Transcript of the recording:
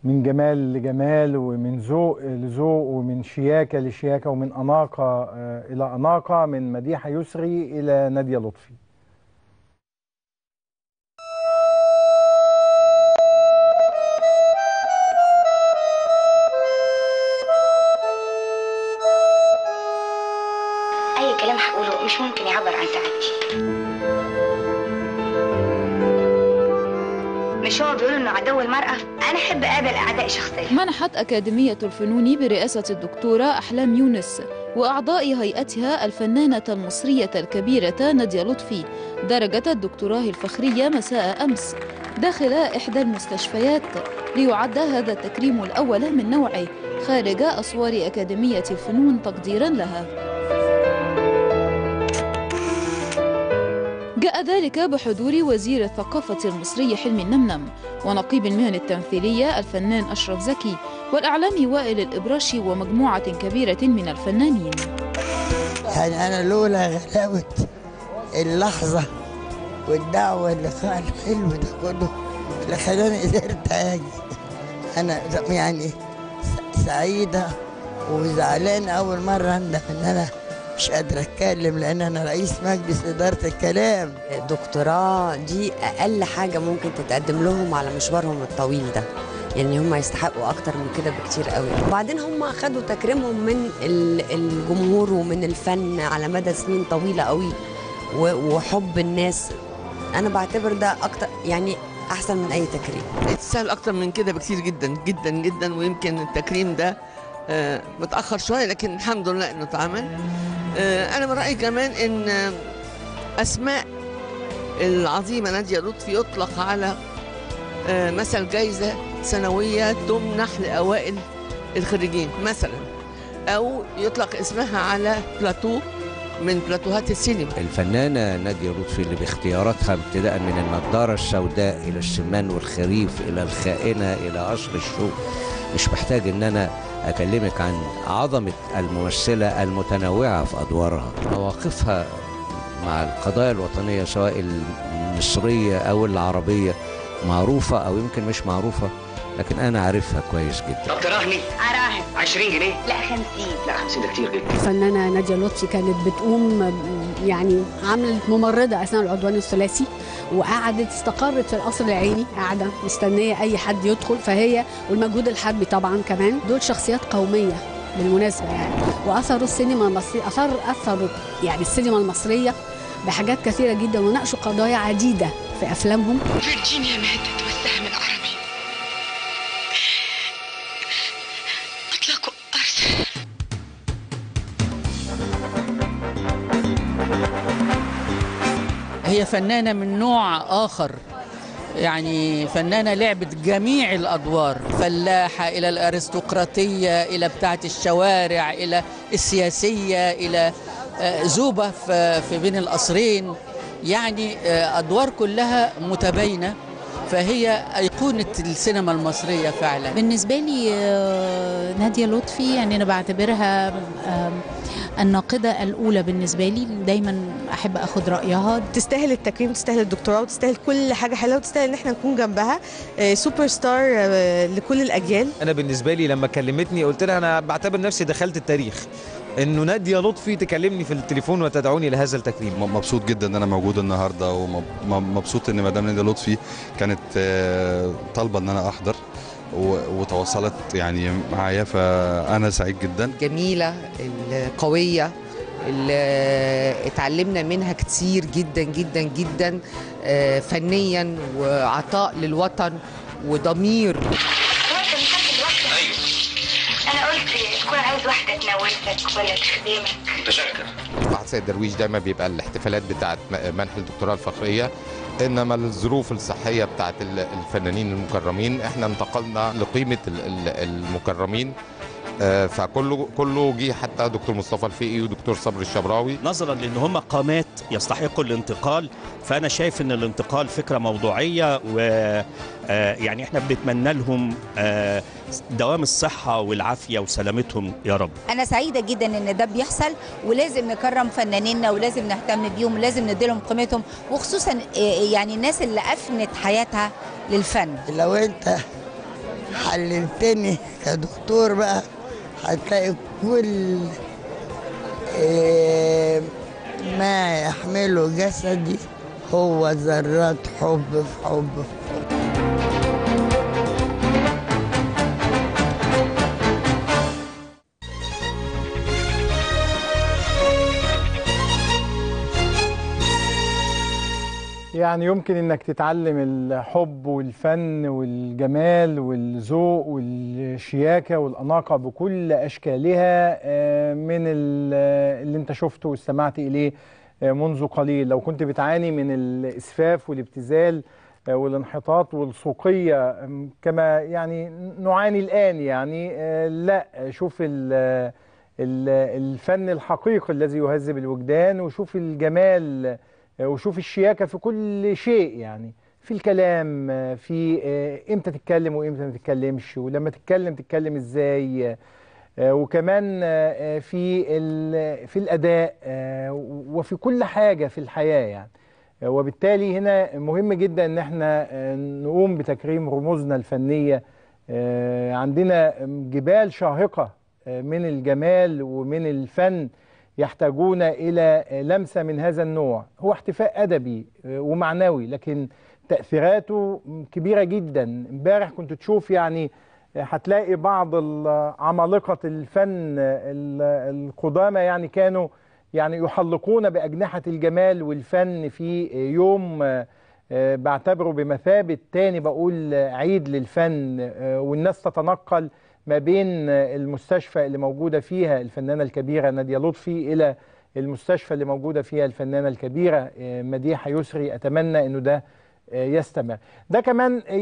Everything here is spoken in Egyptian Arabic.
من جمال لجمال ومن ذوق لذوق ومن شياكة لشياكة ومن أناقة آه، إلى أناقة من مديحة يسري إلى نادية لطفي اي كلام هقوله مش ممكن يعبر عن سعادتي مش هو بيقولوا انه عدو المرأة انا احب اقابل اعدائي شخصيا منحت أكاديمية الفنون برئاسة الدكتورة أحلام يونس وأعضاء هيئتها الفنانة المصرية الكبيرة نادية لطفي درجة الدكتوراه الفخرية مساء أمس داخل إحدى المستشفيات ليعد هذا التكريم الأول من نوعه خارج أسوار أكاديمية الفنون تقديرا لها جاء ذلك بحضور وزير الثقافة المصري حلمي النمنم ونقيب المهن التمثيلية الفنان أشرف زكي والإعلامي وائل الإبراشي ومجموعة كبيرة من الفنانين يعني أنا لولا غلاوة اللحظة والدعوة اللقاء الحلو ده كله اللي خلاني قدرت أجي أنا يعني س- سعيدة وزعلانة أول مرة أندم إن أنا مش قادرة أتكلم لأن أنا رئيس مجلس إدارة الكلام الدكتوراه دي اقل حاجه ممكن تتقدم لهم على مشوارهم الطويل ده يعني هم يستحقوا اكتر من كده بكتير قوي وبعدين هم خدوا تكريمهم من ال- الجمهور ومن الفن على مدى سنين طويله قوي و- وحب الناس انا بعتبر ده اكتر يعني احسن من اي تكريم تستاهل اكتر من كده بكتير جدا جدا جدا ويمكن التكريم ده آه، متاخر شويه لكن الحمد لله انه اتعمل آه، انا من رايي كمان ان آه، اسماء العظيمه ناديه لطفي يطلق على آه، مثل جايزه سنويه تمنح لاوائل الخريجين مثلا او يطلق اسمها على بلاتو من بلاتوهات السينما الفنانة نادية لطفي اللي باختياراتها ابتداء من النضارة السوداء إلى السمان والخريف إلى الخائنة إلى قصر الشوق مش محتاج إن أنا أكلمك عن عظمة الممثلة المتنوعة في أدوارها مواقفها مع القضايا الوطنية سواء المصرية أو العربية معروفة أو يمكن مش معروفة لكن أنا عارفها كويس جدا طب تراهني اراهن 20 جنيه لا 50 لا 50 ده كتير جدا الفنانة نادية لطفي كانت بتقوم يعني عملت ممرضة أثناء العدوان الثلاثي وقعدت استقرت في القصر العيني قاعدة مستنية أي حد يدخل فهي والمجهود الحربي طبعا كمان دول شخصيات قومية بالمناسبة يعني وأثروا السينما المصرية أثر أثروا يعني السينما المصرية بحاجات كثيرة جدا وناقشوا قضايا عديدة في أفلامهم فيرجينيا ماتت والسهم العربي أطلقوا أرسل هي فنانة من نوع آخر يعني فنانة لعبت جميع الأدوار فلاحة إلى الأرستقراطية إلى بتاعة الشوارع إلى السياسية إلى آه، زوبة في في بين القصرين يعني آه، أدوار كلها متباينة فهي أيقونة السينما المصرية فعلا بالنسبة لي آه، نادية لطفي يعني أنا بعتبرها آم، الناقدة الأولى بالنسبة لي دايما أحب أخد رأيها تستاهل التكريم تستاهل الدكتوراه وتستاهل كل حاجه حلوه وتستاهل ان احنا نكون جنبها آه، سوبر ستار آه، لكل الاجيال انا بالنسبه لي لما كلمتني قلت لها انا بعتبر نفسي دخلت التاريخ انه ناديه لطفي تكلمني في التليفون وتدعوني لهذا التكريم مبسوط جدا ان انا موجود النهارده ومبسوط ان مدام ناديه لطفي كانت آه، طالبه ان انا احضر و- وتواصلت يعني معايا فانا سعيد جدا الجميلة القوية اللي اتعلمنا منها كتير جدا جدا جدا آه، فنيا وعطاء للوطن وضمير انا قلت تكون عايز واحدة تناولتك ولا تخدمك متشكر معهد سيد درويش دايما بيبقى الاحتفالات بتاعت م- منح الدكتوراه الفخريه انما الظروف الصحيه بتاعت ال- الفنانين المكرمين احنا انتقلنا لقيمه ال- ال- المكرمين آه، فكله كله جه حتى دكتور مصطفى الفقي ودكتور صبري الشبراوي نظرا لان هم قامات يستحقوا الانتقال فانا شايف ان الانتقال فكره موضوعيه و آه، يعني احنا بنتمنى لهم آه، دوام الصحه والعافيه وسلامتهم يا رب انا سعيده جدا ان ده بيحصل ولازم نكرم فنانينا ولازم نهتم بيهم ولازم نديلهم قيمتهم وخصوصا آه، يعني الناس اللي افنت حياتها للفن لو انت حللتني كدكتور بقى هتلاقي كل آه، ما يحمله جسدي هو ذرات حب في حب في حب يعني يمكن انك تتعلم الحب والفن والجمال والذوق والشياكه والاناقه بكل اشكالها آه، من ال- اللي انت شفته واستمعت اليه آه، منذ قليل لو كنت بتعاني من الاسفاف والابتذال آه، والانحطاط والسوقيه آم، كما يعني نعاني الان يعني آه، لا شوف ال- ال- الفن الحقيقي الذي يهذب الوجدان وشوف الجمال وشوف الشياكة في كل شيء يعني في الكلام في آه، امتى تتكلم وامتى ما تتكلمش ولما تتكلم تتكلم ازاي آه، وكمان آه، في ال- في الاداء آه، وفي كل حاجة في الحياة يعني آه، وبالتالي هنا مهم جدا ان احنا آه، نقوم بتكريم رموزنا الفنية آه، عندنا جبال شاهقة آه، من الجمال ومن الفن يحتاجون إلى لمسة من هذا النوع هو احتفاء أدبي ومعنوي لكن تأثيراته كبيرة جدا امبارح كنت تشوف يعني هتلاقي بعض ال- عمالقة الفن ال- القدامى يعني كانوا يعني يحلقون بأجنحة الجمال والفن في يوم آه، بعتبره بمثابة تاني بقول عيد للفن آه، والناس تتنقل ما بين المستشفى اللي موجودة فيها الفنانة الكبيرة نادية لطفي إلى المستشفى اللي موجودة فيها الفنانة الكبيرة آه، مديحة يسري أتمنى أنه ده آه، يستمر ده كمان